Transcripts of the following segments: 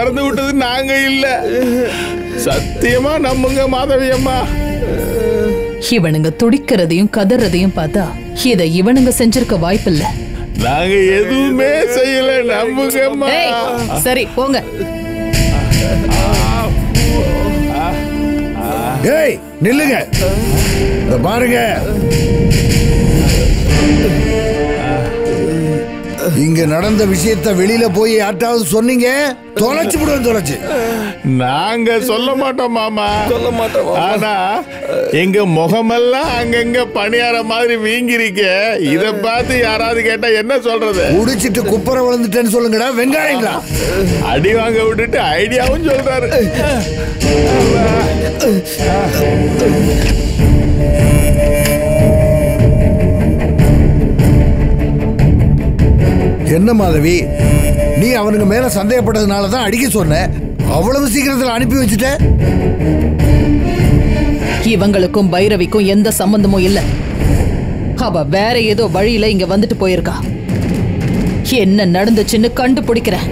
திறந்து விட்டது நாங்க இல்ல சத்தியமா நம்புங்க மாதவி அம்மா இவனுங்க துடிக்கிறதையும் கதறதையும் பார்த்தா இத இவனுங்க செஞ்சிருக்க வாய்ப்பில்ல நாங்க எதுவுமே செய்யல நம்புங்கம்மா ஏய், சரி போங்க ஏய் நில்லுங்க இந்த பாருங்க இங்க நடந்த விஷயத்த வெளியில போய் யார்ட்டாவது சொன்னீங்க தொலைச்சு விடுவேன் தொலைச்சு நாங்க சொல்ல மாட்டோம் மாமா சொல்ல மாட்டோம் மாமா. ஆனா எங்க முகமெல்லாம் அங்கங்க பணியார மாதிரி வீங்கிருக்க இத பார்த்து யாராவது கேட்டா என்ன சொல்றது குடிச்சிட்டு குப்பரை விழுந்துட்டேன்னு சொல்லுங்கடா வெங்காயங்களா அடி வாங்க விட்டுட்டு ஐடியாவும் சொல்றாரு என்ன மாதவி நீ அவனுங்க மேல சந்தேகப்பட்டதுனால தான் அடிக்க சொன்ன அவ்வளவு சீக்கிரத்துல அனுப்பி வச்சுட்ட இவங்களுக்கும் பைரவிக்கும் எந்த சம்பந்தமும் இல்ல அவ வேற ஏதோ வழியில இங்க வந்துட்டு போயிருக்கா என்ன நடந்துச்சுன்னு கண்டுபிடிக்கிறேன்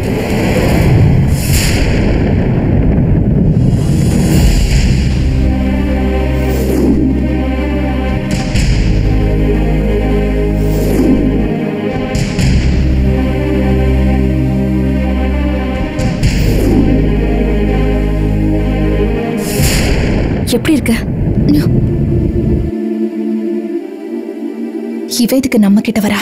எப்படி இருக்க இவ இதுக்கு நம்ம கிட்ட வரா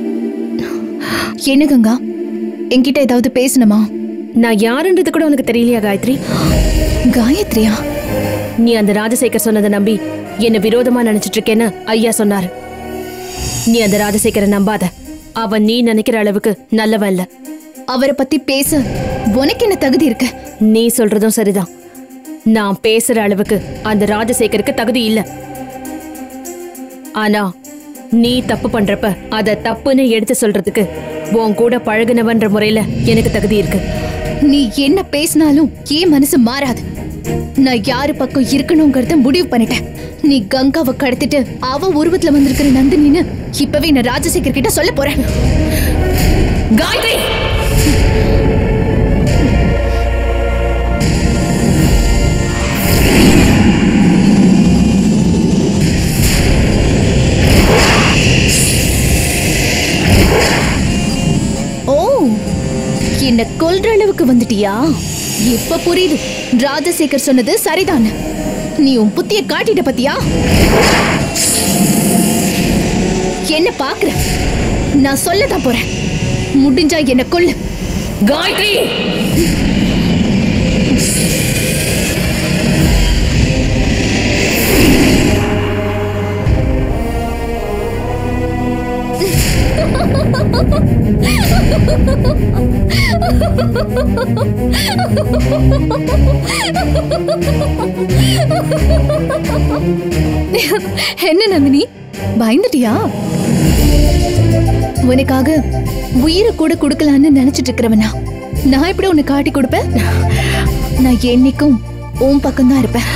என்ன கங்கா என்கிட்ட ஏதாவது பேசணுமா நான் யாருன்றது கூட உனக்கு தெரியலையா காயத்ரி காயத்ரியா நீ அந்த ராஜசேகர் சொன்னதை நம்பி என்ன விரோதமா நினைச்சிட்டு இருக்கேன்னு ஐயா சொன்னாரு நீ அந்த ராஜசேகரை நம்பாத அவன் நீ நினைக்கிற அளவுக்கு நல்லவன் இல்ல அவரை பத்தி பேச உனக்கு என்ன தகுதி இருக்கு நீ சொல்றதும் சரிதான் நான் பேசுற அளவுக்கு அந்த ராஜசேகருக்கு தகுதி இல்ல ஆனா நீ தப்பு பண்றப்ப அத தப்புன்னு எடுத்து சொல்றதுக்கு உன் கூட பழகுனவன்ற முறையில எனக்கு தகுதி இருக்கு நீ என்ன பேசினாலும் ஏன் மனசு மாறாது நான் யாரு பக்கம் இருக்கணுங்கிறத முடிவு பண்ணிட்டேன் நீ கங்காவை கடத்திட்டு அவ உருவத்துல வந்திருக்கிற நந்தினின்னு இப்பவே நான் ராஜசேகர் கிட்ட சொல்ல போறேன் காயத்ரி ஓ என்ன கொல்ற அளவுக்கு வந்துட்டியா இப்ப புரியுது ராஜசேகர் சொன்னது சரிதான் நீ உன் புத்திய காட்டிட்ட பத்தியா என்ன பாக்குற நான் சொல்லதான் போறேன் முடிஞ்சா என்ன கொல்லு காயத்ரி என்ன நந்தினி பயந்துட்டியா உனக்காக உயிரை கூட கொடுக்கலான்னு நினைச்சிட்டு இருக்கிறவனா நான் எப்படி உன்னை காட்டி கொடுப்பேன் நான் என்னைக்கும் உன் பக்கம் தான் இருப்பேன்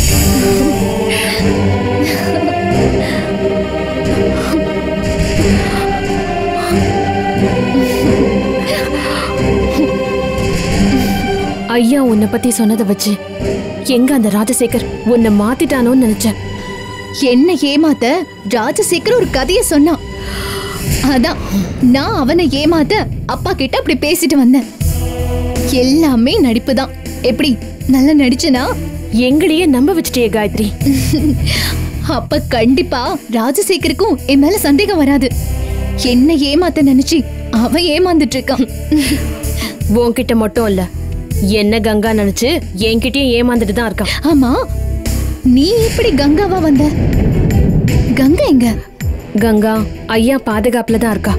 ஐயா உன்னை பத்தி சொன்னதை வச்சு எங்க அந்த ராஜசேகர் உன்னை மாத்திட்டானோன்னு நினைச்சேன் என்ன ஏமாத்த ராஜசேகர் ஒரு கதைய சொன்னான் அதான் நான் அவனை ஏமாத்த அப்பா கிட்ட அப்படி பேசிட்டு வந்தேன் எல்லாமே நடிப்பு தான் எப்படி நல்லா நடிச்சனா எங்களையே நம்ப வச்சுட்டே காயத்ரி அப்ப கண்டிப்பா ராஜசேகருக்கும் என் மேல சந்தேகம் வராது என்ன ஏமாத்த நினைச்சு அவன் ஏமாந்துட்டு இருக்கான் உன்கிட்ட மட்டும் இல்ல என்ன கங்கா நினைச்சு என்கிட்டயும் ஏமாந்துட்டு தான் இருக்கான் ஆமா நீ எப்படி கங்காவா வந்த கங்கா எங்க கங்கா ஐயா பாதுகாப்புல தான் இருக்கா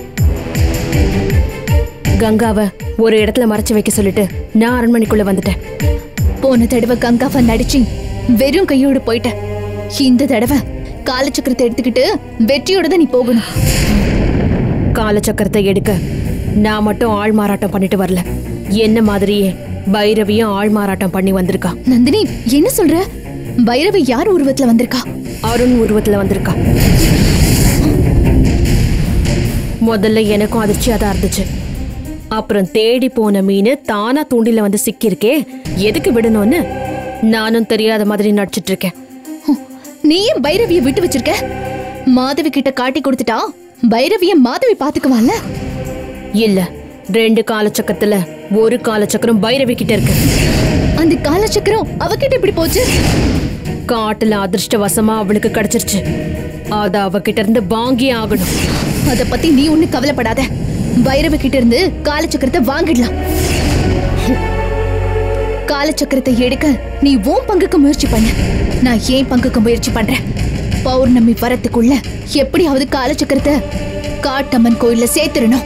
கங்காவை ஒரு இடத்துல மறைச்சு வைக்க சொல்லிட்டு நான் அரண்மனைக்குள்ள வந்துட்டேன் போன தடவை கங்காவா நடிச்சு வெறும் கையோட போயிட்ட இந்த தடவை காலச்சக்கரத்தை எடுத்துக்கிட்டு வெற்றியோட தான் நீ போகணும் காலச்சக்கரத்தை எடுக்க நான் மட்டும் ஆள் மாறாட்டம் பண்ணிட்டு வரல என்ன மாதிரியே பைரவியும் ஆள் மாறாட்டம் பண்ணி வந்திருக்கா நந்தினி என்ன சொல்ற பைரவி யார் உருவத்துல வந்திருக்கா அருண் உருவத்துல வந்திருக்கா முதல்ல எனக்கும் அதிர்ச்சியா தான் இருந்துச்சு அப்புறம் தேடி போன மீன் தானா தூண்டில வந்து சிக்கியிருக்கே எதுக்கு விடணும்னு நானும் தெரியாத மாதிரி நடிச்சிட்டு இருக்கேன் ஹம், நீ ஏன் பைரவிய விட்டு வச்சிருக்க மாதவி கிட்ட காட்டி கொடுத்துட்டா பைரவிய மாதவி பாத்துக்குவாள்ல இல்ல ரெண்டு காலச்சக்கரத்துல ஒரு காலச்சக்கரம் பைரவி கிட்ட இருக்கு அந்த காலச்சக்கரம் அவகிட்ட இப்படி போச்சு காட்டுல அதிர்ஷ்டவசமா அவளுக்கு கிடைச்சிருச்சு அத அவகிட்ட இருந்து வாங்கி ஆகணும் அத பத்தி நீ ஒண்ணு கவலைப்படாத பைரவ கிட்ட இருந்து காலச்சக்கரத்தை வாங்கிடலாம் காலச்சக்கரத்தை எடுக்க நீ உன் பங்குக்கு முயற்சி பண்ணு நான் ஏன் பங்குக்கு முயற்சி பண்றேன் பௌர்ணமி வரத்துக்குள்ள எப்படியாவது காலச்சக்கரத்தை காட்டம்மன் கோயில்ல சேர்த்துடணும்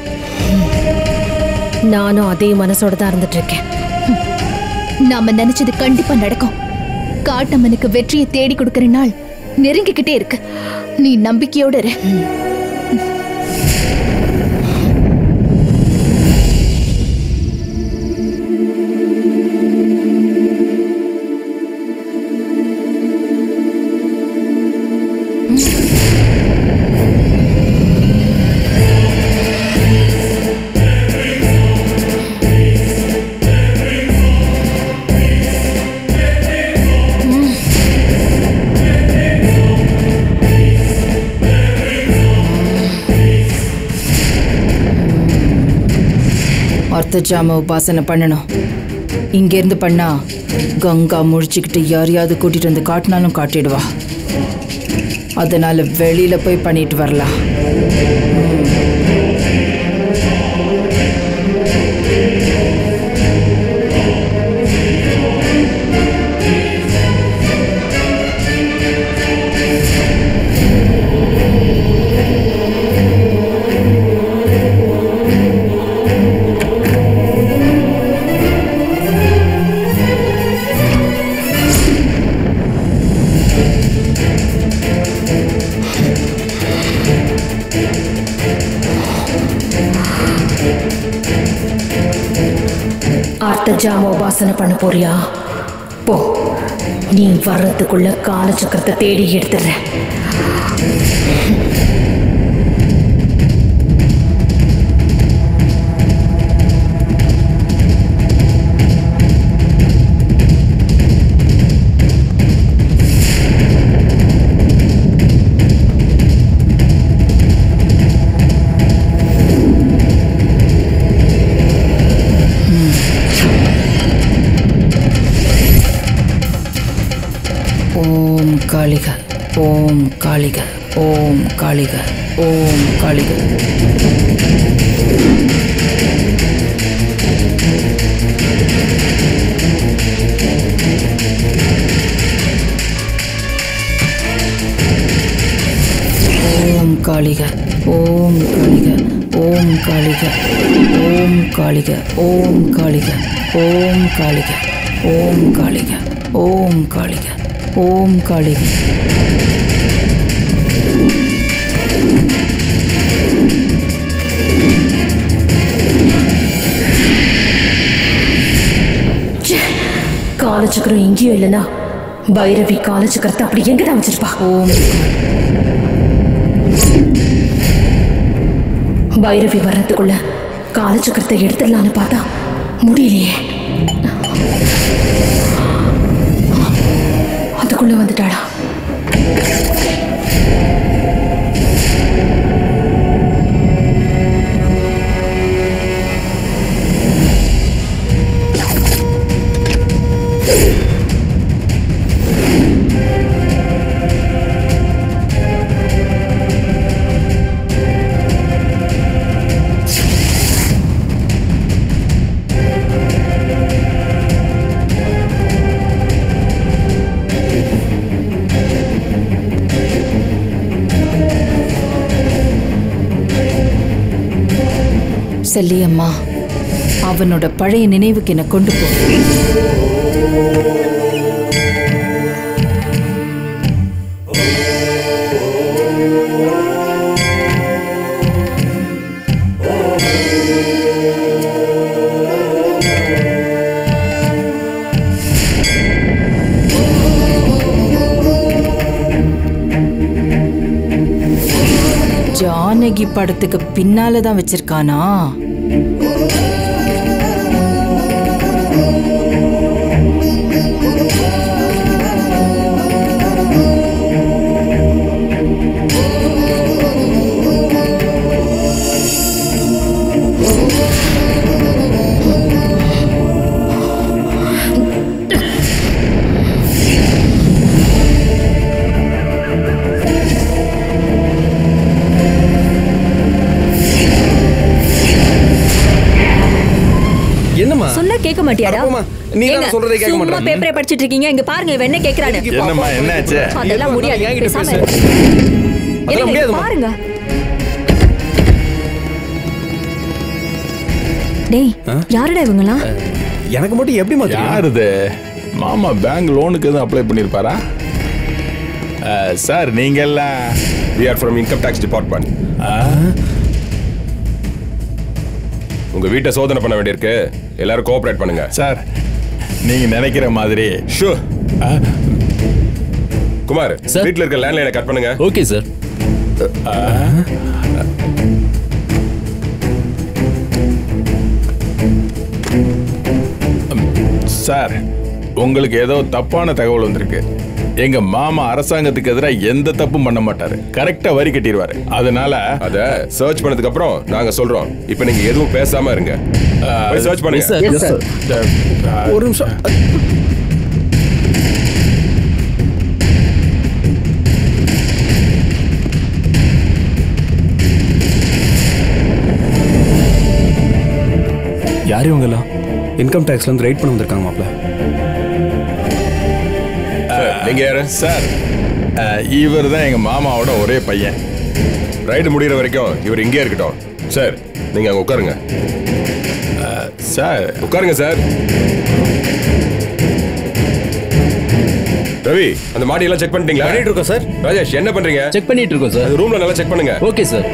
நானும் அதே மனசோட தான் இருந்துட்டு இருக்கேன் நாம நினைச்சது கண்டிப்பா நடக்கும் காட்டம்மனுக்கு வெற்றியை தேடி கொடுக்கிற நாள் நெருங்கிக்கிட்டே இருக்கு நீ நம்பிக்கையோட இரு அர்த்தஜாம உபாசனை பண்ணணும் இங்கேருந்து பண்ணா கங்கா முழிச்சுக்கிட்டு யாரையாவது கூட்டிட்டு வந்து காட்டினாலும் காட்டிடுவா அதனால வெளியில போய் பண்ணிட்டு வரலாம் அர்த்த ஜாம உபாசனை பண்ண போறியா போ நீ வர்றதுக்குள்ள காலச்சக்கரத்தை தேடி எடுத்துடுறேன் ஓம் காளிக ஓம் காளிக ஓம் காளிக ஓம் காளிக ஓம் காளிக ஓம் காளிக ஓம் காளிக ஓம் காளிக ஓம் காளிக ஓம் காளிக ஓம் காளிக ஓம் காளிக ஓம் காளிக காலச்சக்கரம் எங்கேயும் இல்லைன்னா பைரவி காலச்சக்கரத்தை அப்படி எங்கதான் வச்சிருப்பா ஓம் பைரவி வர்றதுக்குள்ள காலச்சக்கரத்தை எடுத்துடலான்னு பார்த்தா முடியலையே அதுக்குள்ள வந்துட்டாளா செல்லியம்மா அவனோட பழைய நினைவுக்கு என்னை கொண்டு போ ஜானகி படத்துக்கு பின்னால தான் வச்சிருக்கானா மாட்டியாடா அடப்போம்மா, நீ தானே ஏங்க, சொல்றதை கேட்க சும்மா மாட்ற. பேப்பரை படிச்சிட்டு இருக்கீங்க இங்க பாருங்க இவன் என்ன கேக்குறானு என்னம்மா என்னாச்சு அதெல்லாம் முடியாது என்கிட்ட பேசாம பேசு. இரு. அதெல்லாம் இருங்க, முடியாதும்மா. பாருங்க டேய் யாருடா இவங்கலாம் எனக்கு மட்டும் எப்படிமா தெரியும் யார் இது மாமா பேங்க் லோனுக்கு எதுவும் அப்ளை பண்ணியிருப்பாரா அஹ், சார் நீங்க எல்லாம் we are from income tax department உங்க வீட்டை சோதனை பண்ண வேண்டியிருக்கு எல்லாரும் கோஆபரேட் பண்ணுங்க சார் நீங்க நினைக்கிற மாதிரி ஷூ குமார் வீட்ல இருக்க லேண்ட்லைனை கட் பண்ணுங்க ஓகே சார் சார் உங்களுக்கு ஏதோ தப்பான தகவல் வந்திருக்கு எங்க மாமா அரசாங்கத்துக்கு எதிராக எந்த தப்பும் பண்ண மாட்டாரு கரெக்டா வரி கட்டிடுவாரு அதனால அத சர்ச் பண்ணதுக்கு அப்புறம் நாங்க சொல்றோம் இப்போ நீங்க எதுவும் பேசாம இருங்க போய் சர்ச் பண்ணுங்க Yes, sir. அஹ், ஒரு நிமிஷம் யார் இவங்கெல்லாம் இன்கம் டேக்ஸ்ல இருந்து ரைட் பண்ண வந்திருக்காங்க மாப்ள சார், நீங்க யாரு சார் இவர் தான் எங்க மாமாவோட ஒரே பையன் ரைடு முடியிற வரைக்கும் இவர் இங்கே இருக்கட்டும் சார் நீங்க அங்க உட்காருங்க சார் உட்காருங்க சார் ரவி அந்த மாடி எல்லாம் செக் பண்ணிட்டீங்களா பண்ணிட்டு இருக்கோம் சார் ராஜேஷ் என்ன பண்றீங்க செக் பண்ணிட்டு இருக்கோம் சார் அது ரூம்ல நல்லா செக் பண்ணுங்க ஓகே சார்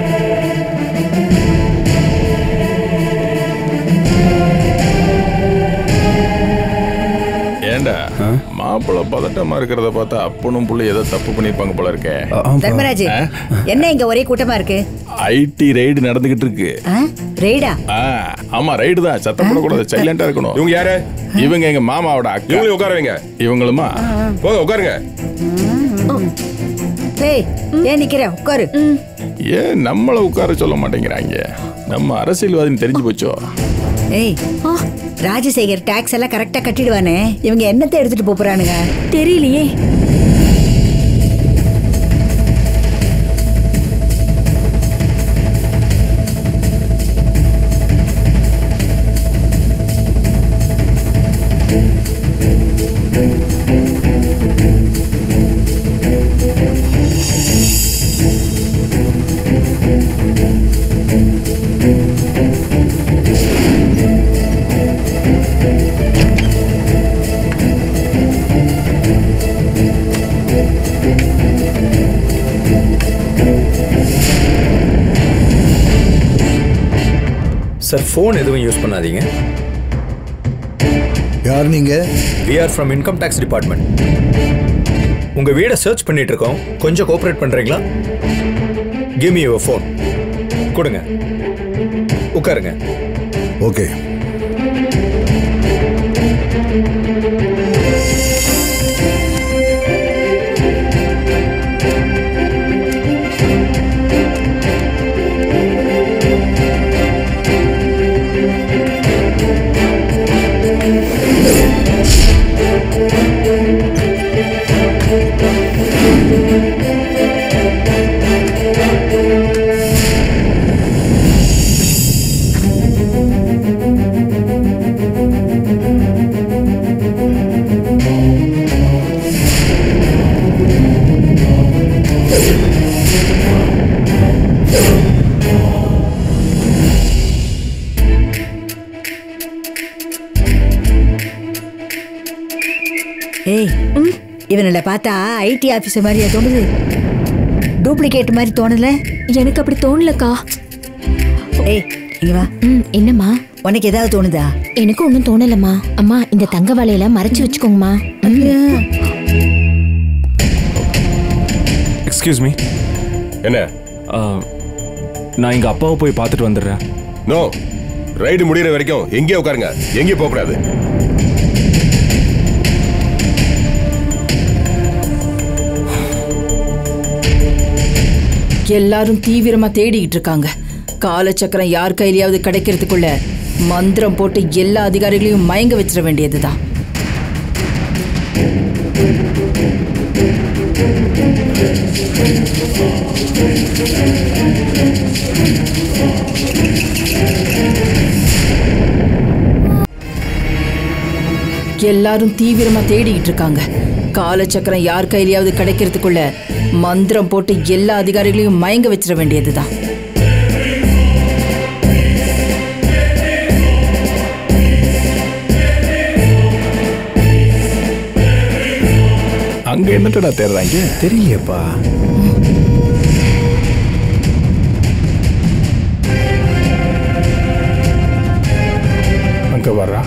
ஏண்டா மாப்பிள்ளை பதட்டமா இருக்கிறத பார்த்தா அப்பனும் புள்ளி ஏதோ தப்பு பண்ணிருப்பாங்க போல இருக்கே தர்மராஜ் என்ன இங்க ஒரே கூட்டமா இருக்கு ஐடி ரைடு நடந்துகிட்டு இருக்கு ஆ? ரெய்டா ஆ, ஆமா ரைடு தான் சத்தம் போடக்கூடாது சைலண்டா இருக்கணும் இவங்க யாரு இவங்க எங்க மாமாவோட அக்கா இவங்களையும் உட்கார வைங்க இவங்களுமா போங்க உட்காருங்க ஏய் ஏன் நிக்கிற உட்காரு ஏன் நம்மள உட்கார சொல்ல மாட்டேங்கிறாங்க நம்ம அரசியல்வாதின்னு தெரிஞ்சு போச்சோ ஏய் ராஜசேகர் டாக்ஸ் எல்லாம் கரெக்டா கட்டிடுவானே இவங்க என்னத்தை எடுத்துட்டு போப் போறானுங்க தெரியலையே சார் ஃபோன் எதுவும் யூஸ் பண்ணாதீங்க யார் நீங்க we are from income tax department உங்க வீடை சர்ச் பண்ணிட்டு இருக்கோம் கொஞ்சம் கோஆபரேட் பண்றீங்களா கிவ் மீ யுவர் ஃபோன் கொடுங்க உட்காருங்க ஓகே ஏய் இவனில் பார்த்தா ஐடி ஆபீசர் மாதிரியா தோணுது டூப்ளிகேட் மாதிரி தோணல எனக்கு அப்படி தோணலக்கா ஏய் இங்க வா ம் என்னம்மா உனக்கு ஏதாவது தோணுதா எனக்கு ஒன்றும் தோணலம்மா அம்மா இந்த தங்க வலையில மறைச்சு வச்சுக்கோங்கம்மா எக்ஸ்கியூஸ் மீ என்ன நான் எங்க அப்பாவை போய் பார்த்துட்டு வந்துடுறேன் நோ ரைடு முடியிற வரைக்கும் எங்கேயே உட்காருங்க எங்கேயும் போக கூடாது எல்லாரும் தீவிரமா தேடிக்கிட்டு இருக்காங்க காலச்சக்கரம் யார் கையிலயாவது கிடைக்கிறதுக்குள்ள மந்திரம் போட்டு எல்லா அதிகாரிகளையும் மயங்க வச்சிட வேண்டியதுதான் எல்லாரும் தீவிரமா தேடிக்கிட்டு இருக்காங்க காலச்சக்கரம் யார் கையிலயாவது கிடைக்கிறதுக்குள்ள மந்திரம் போட்டு எல்லா அதிகாரிகளையும் மயங்க வச்சிட வேண்டியதுதான் அங்க என்னட்டடா தேடுறாங்க தெரியலையேப்பா அங்க வர்றா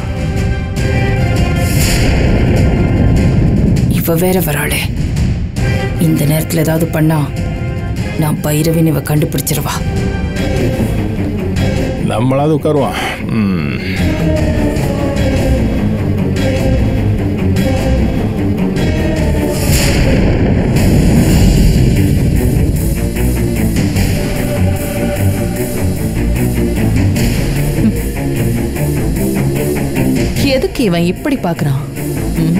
இவ வேற வராளே இந்த நேரத்துல ஏதாவது பண்ணா நான் பைரவின் இவ கண்டுபிடிச்சிருவா நம்மளாவது உட்காருவான் ம். எதுக்கு இவன் இப்படி பாக்குறான் ம்?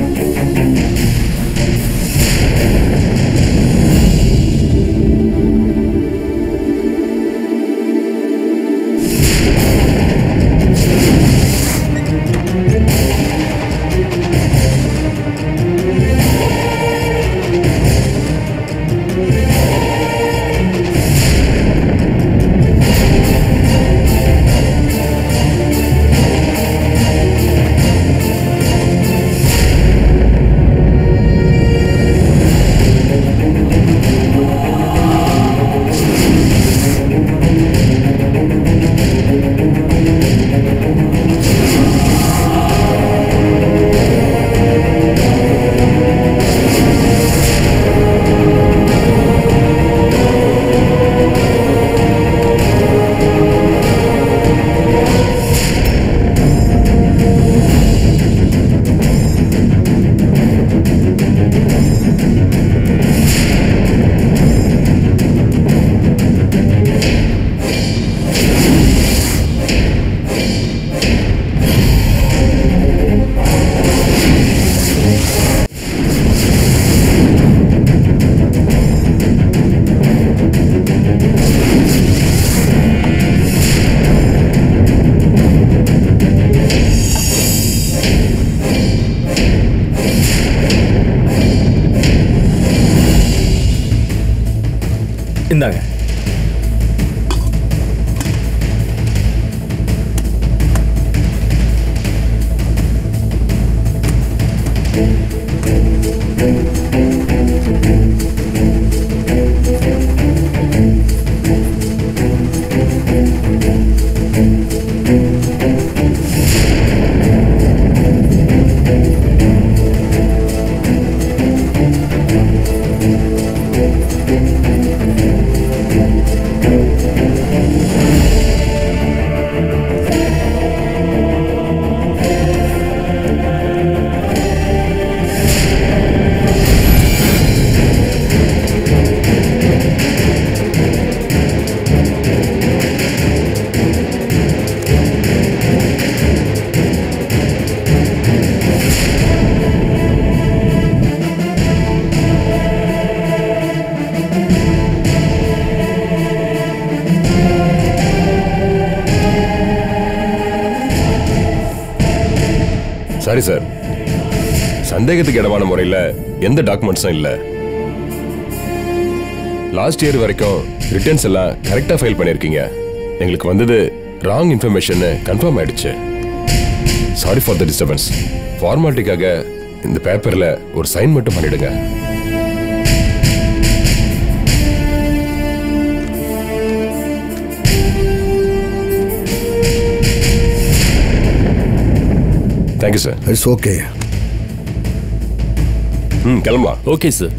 இந்தாங்க சாரி சார் சந்தேகத்துக்கு இடமான முறையில் எந்த டாக்குமெண்ட்ஸும் இல்லை லாஸ்ட் இயர் வரைக்கும் ரிட்டர்ன்ஸ் எல்லாம் கரெக்டாக ஃபைல் பண்ணியிருக்கீங்க எங்களுக்கு வந்தது ராங் இன்ஃபர்மேஷன் கன்ஃபார்ம் ஆயிடுச்சு சாரி ஃபார் த டிஸ்டர்பன்ஸ் ஃபார்மாலிட்டிக்காக இந்த பேப்பரில் ஒரு சைன் மட்டும் பண்ணிடுங்க தேங்க்யூ சார் இட்ஸ் ஓகே ம் கிளம்பலாம் ஓகே சார்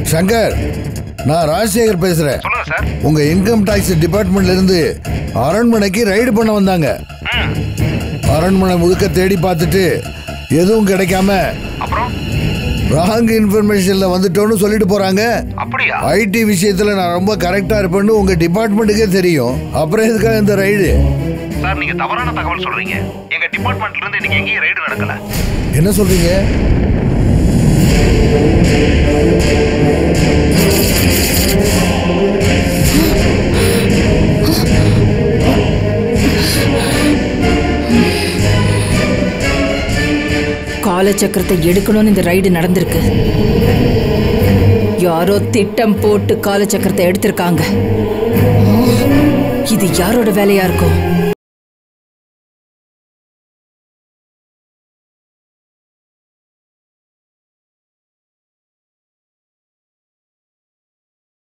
சங்கர் நான் ராஜசேகர் பேசுறேன் உங்க இன்கம் டாக்ஸ் டிபார்ட்மெண்ட்ல இருந்து அரண்மனைக்கு ரைடு பண்ண வந்தாங்க அரண்மனை முழுக்க தேடி பார்த்துட்டு எதுவும் கிடைக்காம ராங் இன்ஃபர்மேஷன்ல வந்துட்டோன்னு சொல்லிட்டு போறாங்க அப்படியா ஐடி விஷயத்துல நான் ரொம்ப கரெக்டா இருப்பேன்னு உங்க டிபார்ட்மெண்ட்டுக்கே தெரியும் அப்புறம் எதுக்காக இந்த ரைடு சார் நீங்க தவறான தகவல் சொல்றீங்க எங்க டிபார்ட்மெண்ட்ல இருந்து இன்னைக்கு எங்கேயும் ரைடு நடக்கல என்ன சொல்றீங்க காலச்சக்கரத்தை எடுக்கணும்னு இந்த ரைடு நடந்திருக்கு யாரோ திட்டம் போட்டு காலச்சக்கரத்தை எடுத்திருக்காங்க இது யாரோட வேலையா இருக்கும்